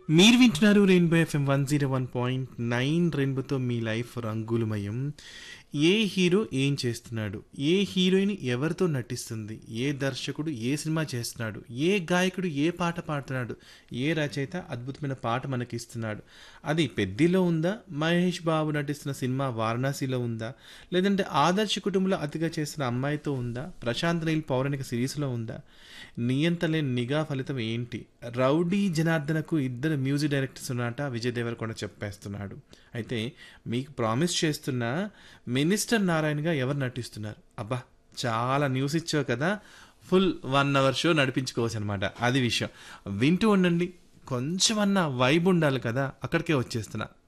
మీరు వింటున్నారు Rainbow FM one zero one point nine రెయిన్బోతో మీ లైఫ్ రంగులమయం ఏ హీరో ఏం చేస్తున్నాడు ఏ హీరోయిన్ ఎవరితో నటిస్తుంది ఏ దర్శకుడు ఏ సినిమా చేస్తున్నాడు ఏ గాయకుడు ఏ పాట పాడుతున్నాడు ఏ రచయిత అద్భుతమైన పాట మనకి ఇస్తున్నాడు అది పెద్దిలో ఉందా మహేష్ బాబు నటిస్తున్న సినిమా వారణాసిలో ఉందా లేదంటే ఆదర్శ కుటుంబంలో అతిగా చేస్తున్న అమ్మాయితో ఉందా ప్రశాంత్ నీల్ పౌరాణిక సిరీస్లో ఉందా నియంతలేని నిఘా ఫలితం ఏంటి రౌడీ జనార్దనకు ఇద్దరు మ్యూజిక్ డైరెక్టర్స్ ఉన్నట విజయ్ దేవరకొండ చెప్పేస్తున్నాడు అయితే మీకు ప్రామిస్ చేస్తున్న మినిస్టర్ నారాయణగా ఎవరు నటిస్తున్నారు అబ్బా చాలా న్యూస్ ఇచ్చావు కదా ఫుల్ వన్ అవర్ షో నడిపించుకోవచ్చు అనమాట అది విషయం వింటూ ఉండండి కొంచెమన్నా వైబ్ ఉండాలి కదా అక్కడికే వచ్చేస్తున్నా